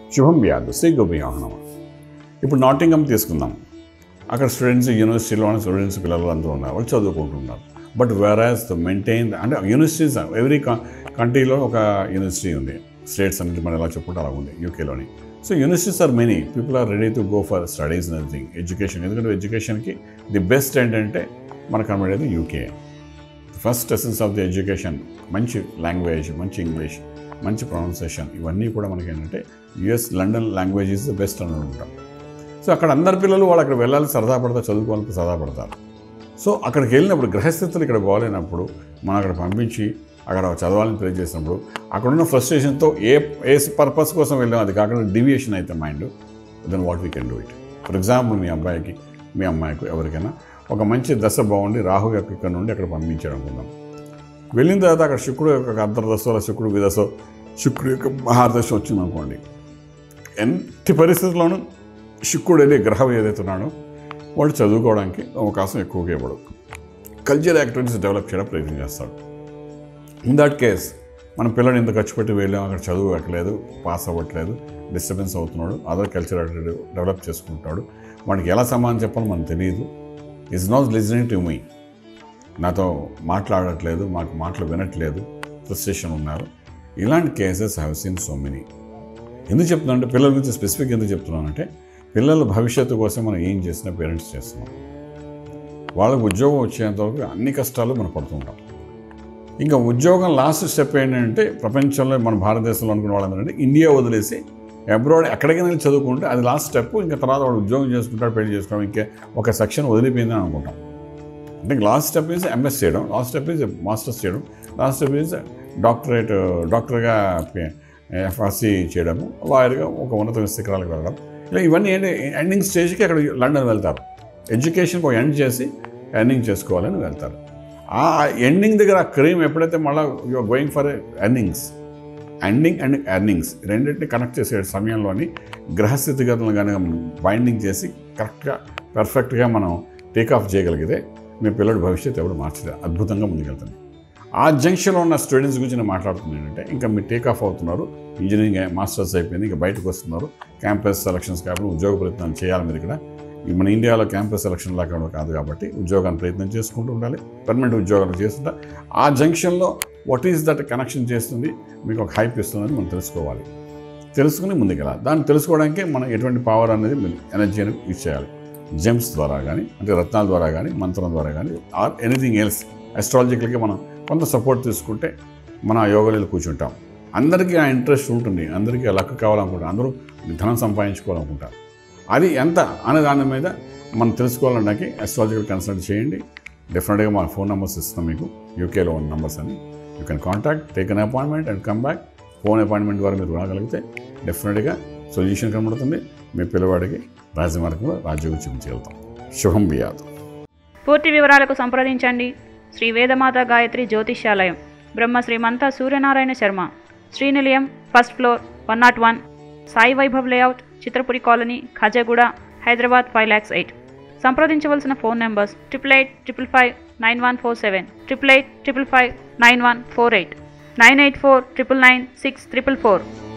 శుభం వ్యాధు శ్రీ గోపియాహనమ ఇప్పుడు నాటింగం తీసుకుందాం అక్కడ స్టూడెంట్స్ యూనివర్సిటీలో స్టూడెంట్స్ పిల్లలు అందరూ ఉన్నారు వాళ్ళు చదువుకుంటున్నారు బట్ వేరాజ్ ద మెయింటైన్ అంటే యూనివర్సిటీస్ ఎవ్రీ కంట్రీలో ఒక యూనివర్సిటీ ఉంది స్టేట్స్ అనేది మనం ఎలా చెప్పుకుంటే అలా ఉంది యూకేలోని so universities are many people are ready to go for studies and everything education ఎందుకంటే ఎడ్యుకేషన్కి ది బెస్ట్ ఏంటంటే మనకు కనబడేది UK first essence of the education మంచి లాంగ్వేజ్ మంచి ఇంగ్లీష్ మంచి ప్రొనౌన్సియేషన్ ఇవన్నీ కూడా మనకి ఏంటంటే US London language is the best అని అనుకుంటాం సో అక్కడ అందరి పిల్లలు వాళ్ళు అక్కడ వెళ్ళాలి సరదా పడతారు చదువుకోవాలని సరదా పడతారు సో అక్కడికి వెళ్ళినప్పుడు గ్రహస్థితులు ఇక్కడ బాగాలేనప్పుడు మనం అక్కడ పంపించి అక్కడ చదవాలని ప్రే చేసినప్పుడు అక్కడ ఉన్న ఫ్రస్ట్రేషన్తో ఏ ఏ పర్పస్ కోసం వెళ్ళాం అది కాకుండా డివియేషన్ అయితే mind then what we can do it for example మీ అబ్బాయికి మీ అమ్మాయికి ఎవరికైనా ఒక మంచి దశ బాగుండి రాహు యొక్క ఇక్కడ నుండి అక్కడ పంపించాడు అనుకుందాం వెళ్ళిన తర్వాత అక్కడ శుక్రుడు యొక్క అంతర్దశలో శుక్రుడు విదశో శుక్రుడు యొక్క మహాదశ వచ్చింది అనుకోండి ఎట్టి పరిస్థితుల్లోనూ శుక్రుడు అనే గ్రహం ఏదైతే ఉన్నాడో వాడు చదువుకోవడానికి అవకాశం ఎక్కువగా ఇవ్వడు కల్చరల్ యాక్టివిటీస్ డెవలప్ చేయడం ప్రయత్నం చేస్తాడు ఇన్ దట్ కేస్ మన పిల్లలు ఇంత ఖర్చు పెట్టి వెళ్ళాం అక్కడ చదువు ఎక్కలేదు పాస్ అవ్వట్లేదు డిస్టర్బెన్స్ అవుతున్నాడు అదర్ కల్చర్ యాక్టివిటీ డెవలప్ చేసుకుంటాడు వాడికి ఎలా సమాధానం చెప్పాలో మనకు తెలియదు is not listening to me నాతో మాట్లాడట్లేదు మాకు మాటలు వినట్లేదు ఫ్రస్ట్రేషన్ ఉన్నారు ఇలాంటి cases have seen so many ఎందుకు చెప్తున్నానంటే పిల్లల గురించి స్పెసిఫిక్ ఎందుకు చెప్తున్నానంటే పిల్లల భవిష్యత్తు కోసం మనం ఏం చేసినా పేరెంట్స్ చేస్తున్నాం వాళ్ళకి ఉద్యోగం వచ్చేంత వరకు అన్ని కష్టాలు మనం పడుతుంటాం ఇంకా ఉద్యోగం లాస్ట్ స్టెప్ ఏంటంటే ప్రపంచంలో మన భారతదేశంలో అనుకున్న వాళ్ళందరంటే ఇండియా వదిలేసి అబ్రాడ్ ఎక్కడికైనా వెళ్ళి చదువుకుంటే అది లాస్ట్ స్టెప్ ఇంకా తర్వాత వాడు ఉద్యోగం చేసుకుంటాడు పెళ్లి చేసుకోవడం ఇంకా ఒక సెక్షన్ వదిలిపోయిందని అనుకుంటాం అంటే లాస్ట్ స్టెప్ ఈజ్ ఎంఎస్ చేయడం లాస్ట్ స్టెప్ ఈజ్ మాస్టర్స్ చేయడం లాస్ట్ స్టెప్ ఈజ్ డాక్టరేట్ డాక్టర్గా ఎఫ్ఆర్సీ చేయడము లాయర్గా ఒక ఉన్నత శిఖరాలకు వెళ్ళడం ఇలా ఇవన్నీ ఏంటి ఎండింగ్ స్టేజ్కి అక్కడ లండన్ వెళ్తారు ఎడ్యుకేషన్కి ఒక ఎండ్ చేసి ఎర్నింగ్ చేసుకోవాలని వెళ్తారు ఆ ఎండింగ్ దగ్గర ఆ క్రీమ్ ఎప్పుడైతే మళ్ళీ you're going for earnings ending and earnings రెండింటిని కనెక్ట్ చేసే సమయంలోని గ్రహస్థితిగతులను కనుక మనం బైండింగ్ చేసి కరెక్ట్గా పర్ఫెక్ట్గా మనం టేక్ ఆఫ్ చేయగలిగితే మీ పిల్లడి భవిష్యత్తు ఎవరు మార్చలేదు అద్భుతంగా ముందుకెళ్తుంది ఆ జంక్షన్లో ఉన్న స్టూడెంట్స్ గురించి నేను మాట్లాడుతుంది ఏంటంటే ఇంకా మీరు టేక్ ఆఫ్ అవుతున్నారు ఇంజనీరింగ్ మాస్టర్స్ అయిపోయింది ఇంకా బయటకు వస్తున్నారు క్యాంపస్ సెలక్షన్స్ కాబట్టి ఉద్యోగ ప్రయత్నం చేయాలి మీరు ఇక్కడ ఈ మన ఇండియాలో క్యాంపస్ సెలక్షన్ లాగా కాదు కాబట్టి ఉద్యోగాన్ని ప్రయత్నం చేసుకుంటూ ఉండాలి పర్మనెంట్ ఉద్యోగాలు చేస్తుంటా ఆ జంక్షన్లో వాట్ ఈస్ దట్ కనెక్షన్ చేస్తుంది మీకు ఒక హైప్ ఇస్తుందని మనం తెలుసుకోవాలి తెలుసుకుని ముందుకెళ్ళాలి దాన్ని తెలుసుకోవడానికి మనం ఎటువంటి పవర్ అనేది ఎనర్జీ అనేది యూజ్ చేయాలి జెమ్స్ ద్వారా కానీ అంటే రత్నాల ద్వారా కానీ మంత్రం ద్వారా కానీ ఆర్ ఎనీథింగ్ ఎల్స్ అస్ట్రాలజికల్గా మనం కొంత సపోర్ట్ తీసుకుంటే మన యోగలీలు కూర్చుంటాం అందరికీ ఆ ఇంట్రెస్ట్ ఉంటుంది అందరికీ ఆ లక్ కావాలనుకుంటారు అందరూ ధనం సంపాదించుకోవాలనుకుంటారు అది ఎంత అనే దాని మీద మనం తెలుసుకోవాలన్నాకి అస్ట్రాలజికల్ కన్సల్ట్ చేయండి డెఫినెట్గా మా ఫోన్ నెంబర్స్ ఇస్తున్నాం మీకు యూకేలో ఉన్న నెంబర్స్ అని you can contact take an appointment and come back phone appointment ద్వారా మీరు రాగలిగితే డెఫినెట్గా సొల్యూషన్ కనబడుతుంది మీ పిల్లవాడికి రాజమార్గంలో రాజ్యోగం చూపించగలుగుతాం శుభం బియాదు పూర్తి వివరాలకు సంప్రదించండి శ్రీ వేదమాత గాయత్రి జ్యోతిష్యాలయం బ్రహ్మ శ్రీమంత Suryanarayana Sharma Srinilayam first floor one naught one Sai Vaibhav layout Chitrapuri colony Khajaguda Hyderabad five lakhs eight సంప్రదించవలసిన phone numbers triple eight triple five nine one four seven triple eight triple five nine one four eight nine eight four triple nine six triple four